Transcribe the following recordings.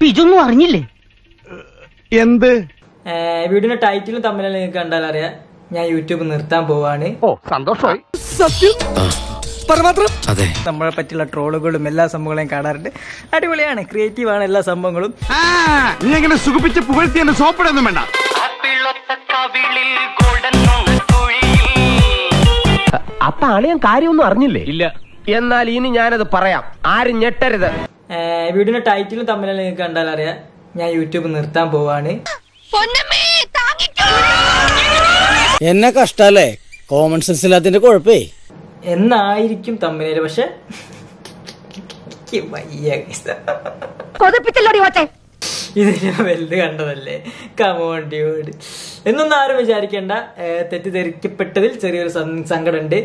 ഇതൊന്നും അറിഞ്ഞില്ലേ എന്ത് വീഡിയോന്റെ ടൈറ്റിലും തമ്മിൽ നിങ്ങൾക്ക് കണ്ടാൽ അറിയാം ഞാൻ യൂട്യൂബ് നിർത്താൻ പോവാണ് ഓ സന്തോഷമായി നമ്മളെ പറ്റിയുള്ള ട്രോളുകളും എല്ലാ സംഭവങ്ങളെയും കാണാറുണ്ട് അടിപൊളിയാണ് ക്രിയേറ്റീവ് ആണ് എല്ലാ സംഭവങ്ങളും നീ എങ്ങനെ സുഖിപ്പിച്ച് പുകഴ്ത്തി എന്നെ സോപ്പിടൊന്നും വേണ്ട അപ്പൊ അളിയൻ കാര്യമൊന്നും അറിഞ്ഞില്ലേ ഇല്ല എന്നാൽ ഇനി ഞാനത് പറയാം ആരും ഞെട്ടരുത് ഏഹ് വീഡിയോന്റെ ടൈറ്റിലും തമ്മിൽ നിങ്ങൾക്ക് കണ്ടാൽ അറിയാം ഞാൻ യൂട്യൂബ് നിർത്താൻ പോവാണ് എന്നെ കഷ്ടല്ലേ കോമൺ സെൻസ് ഇല്ലാത്തതിന്റെ കുഴപ്പേ എന്നായിരിക്കും തമ്മില് പക്ഷെ എനിക്ക് വയ്യ guys. കൊതിപ്പിച്ചല്ലോടി ഓട്ടെ ഇത് ഞാൻ വലുത് കണ്ടതല്ലേ കമോൺ ഡ്യൂഡ് എന്നൊന്നും ആരും വിചാരിക്കേണ്ട ഏഹ് തെറ്റിദ്ധരിക്കപ്പെട്ടതിൽ ചെറിയൊരു സം- സങ്കടമുണ്ട്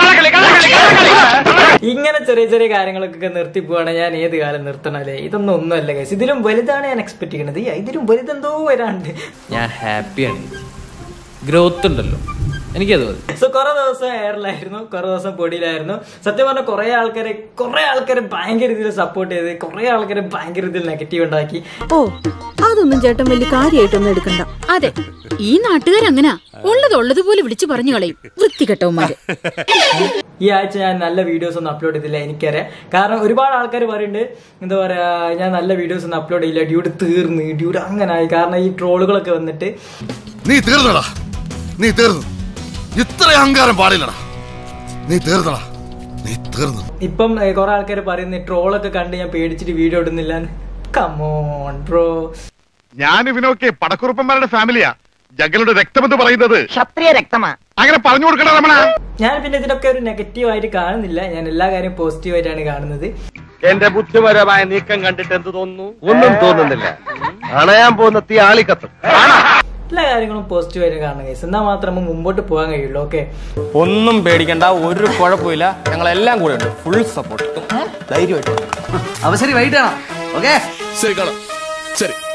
ഇങ്ങനെ ചെറിയ ചെറിയ കാര്യങ്ങളൊക്കെ നിർത്തി പോവാണ് ഞാൻ ഏത് കാലം നിർത്തണല്ലേ ഇതൊന്നും ഒന്നുമല്ല ഗൈസ് ഇതിലും വലുതാണ് ഞാൻ എക്സ്പെക്ട് ചെയ്യണത് ഈ ഇതിലും വലുതെന്തോ വരാണ്ട് ഞാൻ ഹാപ്പിയാണ് ഗ്രോത്ത് ഉണ്ടല്ലോ എനിക്കത് മതി സോ കുറെ ദിവസം എയറിലായിരുന്നു കുറെ ദിവസം പൊടിയിലായിരുന്നു സത്യം പറഞ്ഞാൽ കുറെ ആൾക്കാരെ കുറെ ആൾക്കാരെ ഭയങ്കര രീതിയിൽ സപ്പോർട്ട് ചെയ്ത് കുറെ ആൾക്കാരെ ഭയങ്കര രീതിയിൽ നെഗറ്റീവ് ഉണ്ടാക്കി ഓ അതൊന്നും ചേട്ടൻ വലിയ കാര്യമായിട്ടൊന്നും എടുക്കണ്ട അതെ ഈ നാട്ടുകാരങ്ങനാ ഉള്ളത് ഉള്ളതുപോലെ വിളിച്ചു പറഞ്ഞു കളയും വൃത്തികെട്ടവന്മാര് ഈ ആഴ്ച ഞാൻ നല്ല വീഡിയോസ് ഒന്നും അപ്ലോഡ് ചെയ്തില്ല എനിക്കറിയാം കാരണം ഒരുപാട് ആൾക്കാർ പറയുന്നുണ്ട് എന്താ പറയാ ഞാൻ നല്ല വീഡിയോസ് ഒന്നും അപ്ലോഡ് ചെയ്യില്ല ഡ്യൂഡ് തീർന്ന് ഡ്യൂഡ് അങ്ങനായി കാരണം ഈ ട്രോളുകളൊക്കെ വന്നിട്ട് നീ തീർന്നടാ നീ തീർന്നു ഇത്ര അഹങ്കാരം പാടില്ലടാ നീ തീർന്നടാ നീ തീർന്നു ഇപ്പം ഏ, കുറെ ആൾക്കാർ പറയുന്നു ട്രോളൊക്കെ കണ്ട് ഞാൻ പേടിച്ചിട്ട് വീഡിയോ ഇടുന്നില്ല കമോൺ ബ്രോ ഞാൻ ഇവനൊക്കെ പടക്കുറുപ്പന്മാരുടെ ഫാമിലിയാ ജഗലുടെ രക്തമെന്ന് പറയുന്നത് ക്ഷത്രിയ രക്തമാ അങ്ങനെ പറഞ്ഞു കൊടുക്കണ രമണ ഞാൻ പിന്നെ ഇതിനൊക്കെ ഒരു നെഗറ്റീവ് ആയിട്ട് കാണുന്നില്ല ഞാൻ എല്ലാ കാര്യം പോസിറ്റീവ് ആയിട്ടാണ് കാണുന്നത് എന്റെ ബുദ്ധിപരമായ നീക്കം കണ്ടിട്ട് എന്ത് തോന്നുന്നു ഒന്നും തോന്നുന്നില്ല അണയാൻ പോകുന്ന തീ ആളിക്കത്തും എല്ലാ കാര്യങ്ങളും പോസിറ്റീവ് ആയിട്ട് കാണുക guys. എന്നാൽ മാത്രം നമുക്ക് മുമ്പോട്ട് പോകാൻ കഴിയുള്ളൂ ഓക്കെ ഒന്നും പേടിക്കണ്ട ഒരു കുഴപ്പമില്ല ഞങ്ങളെല്ലാം കൂടെ ഉണ്ട് ഫുൾ സപ്പോർട്ട് ധൈര്യമായിട്ട് അവസരം വൈകിട്ടാണോ ഓക്കെ ശരി കാണാം ശരി